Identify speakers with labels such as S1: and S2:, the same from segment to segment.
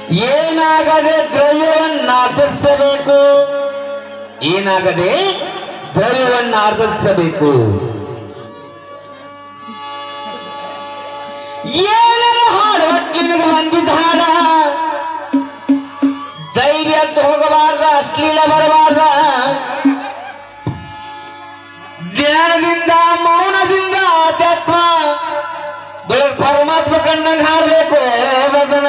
S1: ಏನಾಗದೆ ದ್ರವ್ಯವನ್ನ ಆಚರಿಸಬೇಕು ಏನಾಗದೆ ದ್ರವ್ಯವನ್ನ ಆರ್ಧಿಸಬೇಕು ಏನಾರ ಹಾಡು ನಿನಗೆ ಬಂದಿದ್ದ ಹಾಡ ಧೈರ್ಯ ಅಂತ ಹೋಗಬಾರ್ದ ಅಶ್ಲೀಲ ಬರಬಾರ್ದ ಜ್ಞಾನದಿಂದ ಮೌನದಿಂದ ಆಧ್ಯಾತ್ಮ ಬೆಳಗ್ಗೆ ಪರಮಾತ್ಮ ಕಂಡಂಗೆ ಹಾಡಬೇಕು ಭಜನ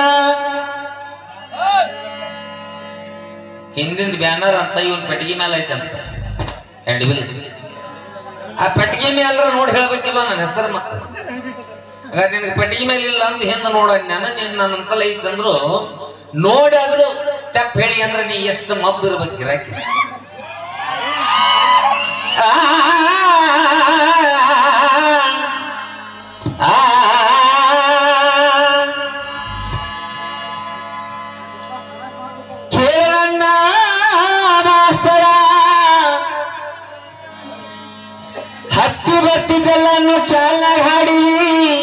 S1: ಹಿಂದಿಂದ ಬ್ಯಾನರ್ ಅಂತ ಇವನ್ ಪೆಟ್ಟಿಗೆ ಮೇಲೆ ಐತೆ ಅಂತ ಹೆಡ್ವಿಲ್ ಆ ಪೆಟ್ಟಿಗೆ ಮೇಲೆ ನೋಡಿ ಹೇಳ್ಬೇಕಿಲ್ವ ನನ್ನ ಹೆಸರು ಮತ್ತೆ ಹಾಗಾದ್ರೆ ನಿನಗೆ ಪೆಟ್ಟಿಗೆ ಮೇಲೆ ಇಲ್ಲ ಅಂತ ಹಿಂದೆ ನೋಡ ನಾನು ನಿನ್ನ ನನ್ನಂತಲ್ಲ ಐತಂದ್ರು ನೋಡಿ ಆದ್ರೂ ತಪ್ಪ ಹೇಳಿ ಅಂದ್ರೆ ನೀ ಎಷ್ಟು ಮಬ್ಬು ಇರ್ಬೇಕು ಗಿರಾಕಿ ಆ, ಆ, ಕೇಳಣ್ಣ ಮಾಸ್ತರ ಹತ್ತಿ ಬರ್ತಿದ್ದೆಲ್ಲ ಚಾಲಾಗಿ ಹಾಡಿವಿ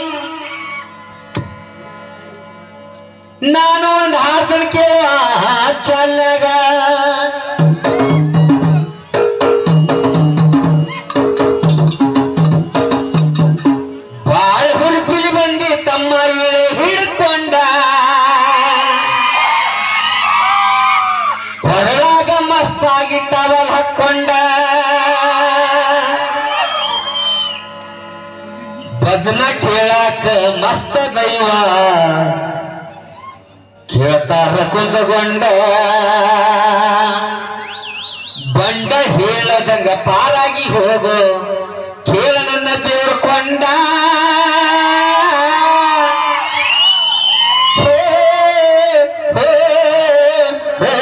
S1: ನಾನು ಒಂದು ಹಾಡ್ತೇನೆ ಕೇಳುವ ಚಾಲಾಗ ಬಾಳ ಹುರುಪಿಲಿ ಬಂದಿ ತಮ್ಮ ಎಳೆ ಹಿಡ್ಕೊಂಡ ಕೊರಳಾಗ ಮಸ್ತಾಗಿ ಟವಲ್ ಹಾಕೊಂಡ ಭಜನ ಕೇಳಾಕ ಮಸ್ತ ದೈವ ಕೇಳ್ತಾರ ಕುಂದಗೊಂಡ ಬಂಡ ಹೇಳದಂಗ ಪಾರಾಗಿ ಹೋಗೋ ಕೇಳ ನನ್ನ ದೇವ್ರಕೊಂಡ ಹೇ, ಹೇ, ಹೇ.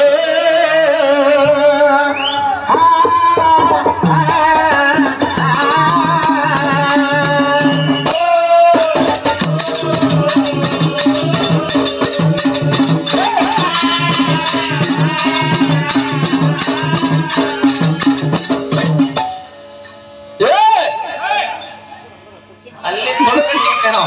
S1: ಆ, ಆ, ಏ! ಅಲ್ಲಿ ತೊಡಕ ಜಿಗಿತೆ ನಾವು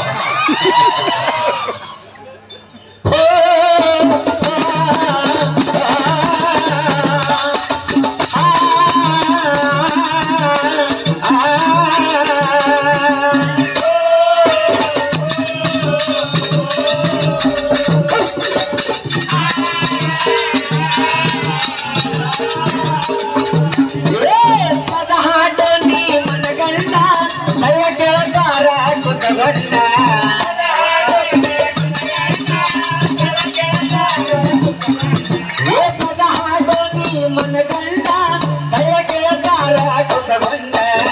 S1: ಪದ ಹಾಡು ನೀ ಮನಗಂಡ ದೈವ ಕೆಳಗಾರ ಕುತಗೊಂಡ ಏ ಪದ ಹಾಡು ನೀ ಮನಗಂಡ ದೈವ ಕೆಳಗಾರ ಕುತಗೊಂಡ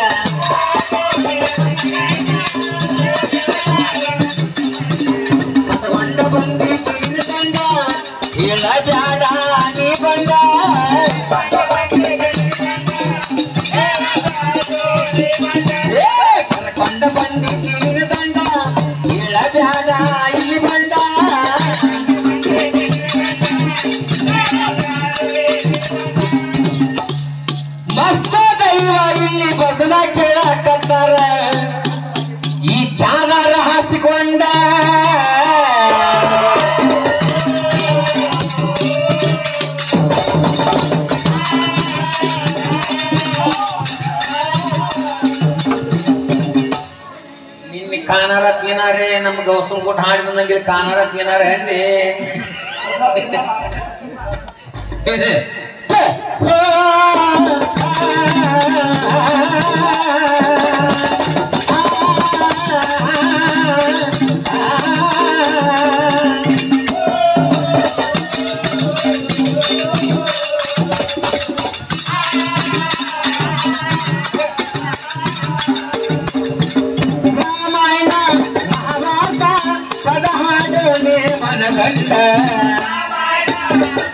S1: ಕತಗೊಂಡ ಬಂದಿ ಗಿರಿನ ದಂಡ ಹೇಳ ಬ್ಯಾಡ ನೀ ಬಂಡ ಏ, ಕರ್ಕೊಂಡ ಬಂದಿ ಕಿವಿನ ದಂಡ ಇಳಬ್ಯಾಡ ಇಲ್ಲಿ ಬಂಡ ಮಸ್ತ ದೈವ ಇಲ್ಲಿ ಬದನ ಕೇಳಕತ್ತಾರ ಈ ಚಾನಾರ ಹಾಸಿಕೊಂಡ ನಿನ್ನೆ ಕಾನಾರ ಪೀನಾರೆ ನಮ್ ಗೌಸನ್ ಕೊಟ್ಟು ಹಾಡಿ ಬಂದಂಗೆ ಕಾನಾರ ಪೀನಾರ ಎಂದಿ ರಾಮಾಯಣ ಮಹಾಭಾರತ ಪದ ಹಾಡು ಮನಗಂಡ